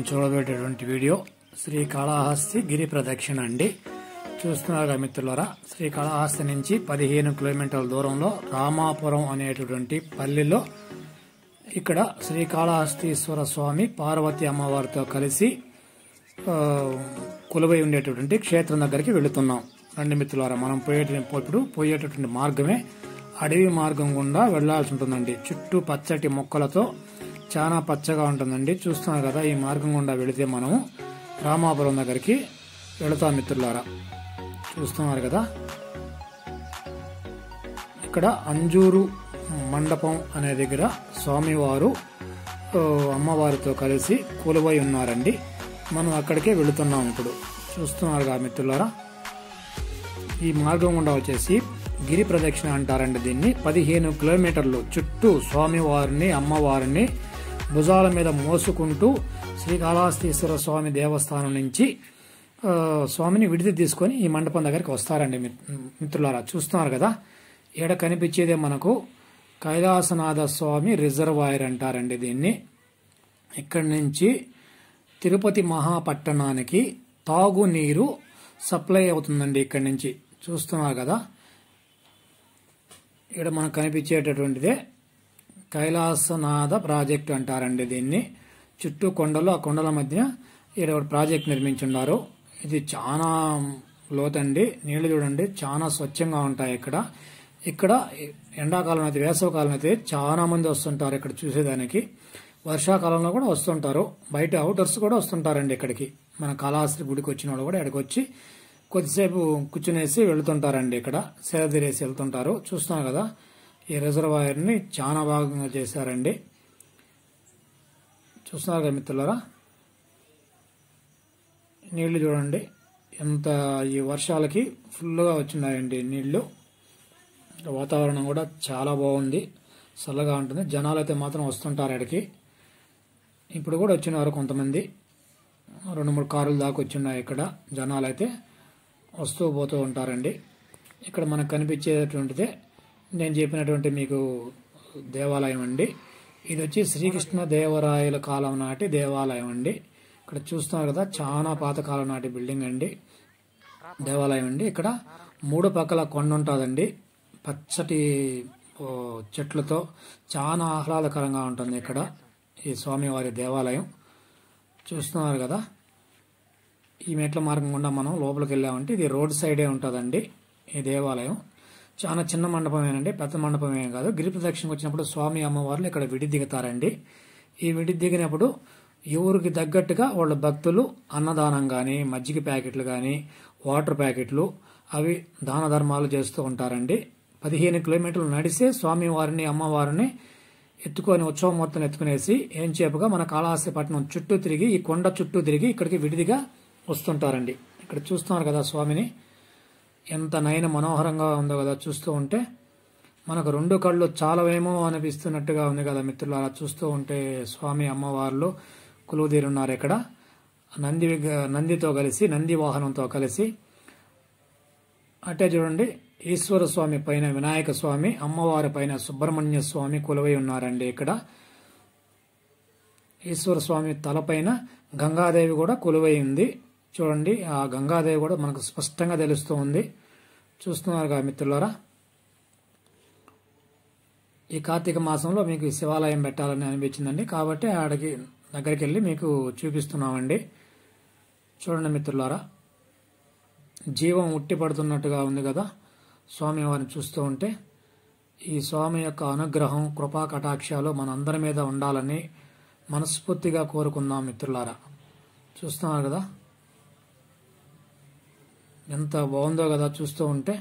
చూడబెట్టేటువంటి video Srikalahasti గిరి ప్రదక్షిణ అండి చూస్తున్నారుగా మిత్రులారా శ్రీకాళహస్తి నుంచి పదిహేను కిలోమీటర్ల దూరంలో రామాపురం అనేటటువంటి పల్లెలో ఇక్కడ శ్రీకాళహస్తీశ్వర స్వామి పార్వతి అమ్మవారితో కలిసి ఆ, కొలువై ఉండేటటువంటి క్షేత్రం దగ్గరికి వెళుతున్నాం రండి మిత్రులారా మనం పోయే ఇప్పుడు పోయేటటువంటి మార్గమే అడవి మార్గం గుండా వెళ్లాల్సి ఉంటుందండి చుట్టూ పచ్చటి మొక్కలతో చాలా పచ్చగా ఉంటుందండి చూస్తున్నాం కదా ఈ మార్గం గుండా వెళితే మనము రామాపురం దగ్గరికి వెళతాం మిత్రులారా చూస్తున్నారు కదా ఇక్కడ అంజూరు మండపం అనే దగ్గర స్వామివారు ఆ, అమ్మవారితో కలిసి కొలువై ఉన్నారండి మనం అక్కడికే వెళుతున్నాం ఇప్పుడు చూస్తున్నారుగా మిత్రులారా ఈ మార్గం గుండా వచ్చేసి గిరి ప్రదక్షిణ అంటారండి దీన్ని పదిహేను కిలోమీటర్లు చుట్టూ స్వామివారిని అమ్మవారిని భుజాల మీద మోసుకుంటూ శ్రీకాళహస్తీశ్వర స్వామి దేవస్థానం నుంచి ఆ, స్వామిని విడిది తీసుకొని ఈ మండపం దగ్గరికి వస్తారండి మిత్- మిత్రులారా చూస్తున్నారు కదా ఈడ కనిపించేదే మనకు కైలాసనాథ స్వామి రిజర్వాయర్ అంటారండి దీన్ని ఇక్కడి నుంచి తిరుపతి మహాపట్టణానికి తాగునీరు సప్లై అవుతుందండి ఇక్కడి నుంచి చూస్తున్నారు కదా ఇక్కడ మనకు కనిపించేటటువంటిదే కైలాసనాథ ప్రాజెక్ట్ అంటారండి దీన్ని చుట్టూ కొండలు ఆ కొండల మధ్య ఇక్కడ ఒక ప్రాజెక్ట్ నిర్మించున్నారు ఇది చాలా లోతండి నీళ్లు చూడండి చాలా స్వచ్ఛంగా ఉంటాయి ఇక్కడ ఇక్కడ ఎండాకాలం అయితే వేసవకాలం అయితే చాలా మంది వస్తుంటారు ఇక్కడ చూసేదానికి వర్షాకాలంలో కూడా వస్తుంటారు బయట అవుటర్స్ కూడా వస్తుంటారండి ఇక్కడికి మన కాళహస్తి గుడికి వచ్చిన వాళ్ళు కూడా ఇక్కడికి వచ్చి కొద్దిసేపు కూర్చునేసి వెళ్తుంటారండి ఇక్కడ సేదతీరేసి వెళ్తుంటారు చూస్తున్నాం కదా ఈ రిజర్వాయర్ని చాలా భాగంగా చేశారండి చూస్తున్నారు కదా మిత్రులారా నీళ్లు చూడండి ఎంత ఈ వర్షాలకి ఫుల్గా వచ్చినాయండి నీళ్లు వాతావరణం కూడా చాలా బాగుంది చల్లగా ఉంటుంది జనాలు అయితే మాత్రం వస్తుంటారు ఇక్కడికి ఇప్పుడు కూడా వచ్చినారు కొంతమంది రెండు మూడు కార్లు దాకా వచ్చిన్నాయి ఇక్కడ జనాలు అయితే వస్తూ పోతూ ఉంటారండి ఇక్కడ మనకు కనిపించేటువంటిదే నేను చెప్పినటువంటి మీకు దేవాలయం అండి ఇది వచ్చి శ్రీకృష్ణ దేవరాయల కాలం నాటి దేవాలయం అండి ఇక్కడ చూస్తున్నారు కదా చాలా పాతకాలం నాటి బిల్డింగ్ అండి దేవాలయం అండి ఇక్కడ మూడు పక్కల కొండ ఉంటుందండి పచ్చటి ఓ, చెట్లతో చాలా ఆహ్లాదకరంగా ఉంటుంది ఇక్కడ ఈ స్వామివారి దేవాలయం చూస్తున్నారు కదా ఈ మెట్ల మార్గం గుండా మనం లోపలికి వెళ్ళామంటే ఇది రోడ్ సైడే ఉంటుందండి ఈ దేవాలయం చాలా చిన్న మండపమేనండి పెద్ద మండపం ఏం కాదు గిరి ప్రదక్షిణకు వచ్చినప్పుడు స్వామి అమ్మవార్లు ఇక్కడ విడి దిగుతారండి ఈ విడి దిగినప్పుడు ఎవరికి తగ్గట్టుగా వాళ్ళ భక్తులు అన్నదానం కానీ మజ్జిగ ప్యాకెట్లు కానీ వాటర్ ప్యాకెట్లు అవి దాన ధర్మాలు చేస్తూ ఉంటారండి పదిహేను కిలోమీటర్లు నడిస్తే స్వామివారిని అమ్మవారిని ఎత్తుకొని ఉత్సవం మొత్తం ఎత్తుకునేసి ఏం చేపగా మన కాళహస్తి పట్టణం చుట్టూ తిరిగి ఈ కొండ చుట్టూ తిరిగి ఇక్కడికి విడిదిగా వస్తుంటారండి ఇక్కడ చూస్తున్నారు కదా స్వామిని ఎంత నయన మనోహరంగా ఉందో కదా చూస్తూ ఉంటే మనకు రెండు కళ్ళు చాలవేమో అనిపిస్తున్నట్టుగా ఉంది కదా మిత్రులారా చూస్తూ ఉంటే స్వామి అమ్మవార్లు కొలువుదీరున్నారు ఇక్కడ నంది విగ్ర- నందితో కలిసి నంది వాహనంతో కలిసి అటే చూడండి ఈశ్వర స్వామి పైన వినాయక స్వామి అమ్మవారి పైన సుబ్రహ్మణ్య స్వామి కొలువై ఉన్నారండి ఇక్కడ ఈశ్వర స్వామి తలపైన గంగాదేవి కూడా కొలువై ఉంది చూడండి ఆ గంగాదేవి కూడా మనకు స్పష్టంగా తెలుస్తూ ఉంది చూస్తున్నారుగా మిత్రులారా ఈ కార్తీక మాసంలో మీకు ఈ శివాలయం పెట్టాలని అనిపించిందండి కాబట్టి ఆడికి దగ్గరికి వెళ్ళి మీకు చూపిస్తున్నామండి చూడండి మిత్రులారా జీవం ఉట్టి పడుతున్నట్టుగా ఉంది కదా స్వామి వారిని చూస్తూ ఉంటే ఈ స్వామి యొక్క అనుగ్రహం కృపా కటాక్షాలు మనందరి మీద ఉండాలని మనస్ఫూర్తిగా కోరుకుందాం మిత్రులారా చూస్తున్నారు కదా ఎంత బాగుందో కదా చూస్తూ ఉంటే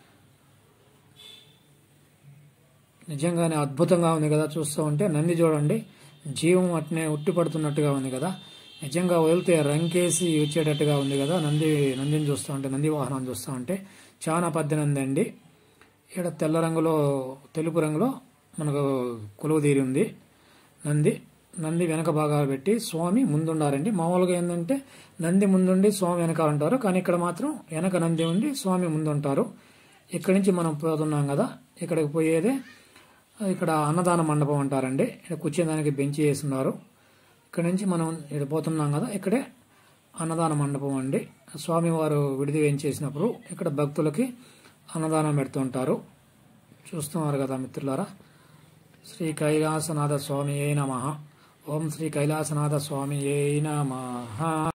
నిజంగానే అద్భుతంగా ఉంది కదా చూస్తూ ఉంటే నంది చూడండి జీవం అట్నే ఉట్టి పడుతున్నట్టుగా ఉంది కదా నిజంగా వదిలితే రంకేసి వచ్చేటట్టుగా ఉంది కదా నంది నందిని చూస్తూ ఉంటే నంది వాహనం చూస్తూ ఉంటే చాలా పెద్ద నంది అండి ఇక్కడ తెల్ల రంగులో తెలుపు రంగులో మనకు కొలువు తీరి ఉంది నంది నంది వెనక భాగాలు పెట్టి స్వామి ముందుండారండి మామూలుగా ఏంటంటే నంది ముందుండి స్వామి వెనక ఉంటారు కానీ ఇక్కడ మాత్రం వెనక నంది ఉండి స్వామి ముందుంటారు ఇక్కడి నుంచి మనం పోతున్నాం కదా ఇక్కడికి పోయేదే ఇక్కడ అన్నదాన మండపం అంటారండి ఇక్కడ కూర్చోదానికి బెంచ్ వేస్తున్నారు ఇక్కడ నుంచి మనం వెళ్ళిపోతున్నాం కదా ఇక్కడే అన్నదాన మండపం అండి స్వామివారు విడిది వేయించేసినప్పుడు ఇక్కడ భక్తులకి అన్నదానం పెడుతుంటారు చూస్తున్నారు కదా మిత్రులారా శ్రీ కైలాసనాథ స్వామి ఏ నమ ఓం శ్రీ కైలాసనాథ స్వామి ఏ నమ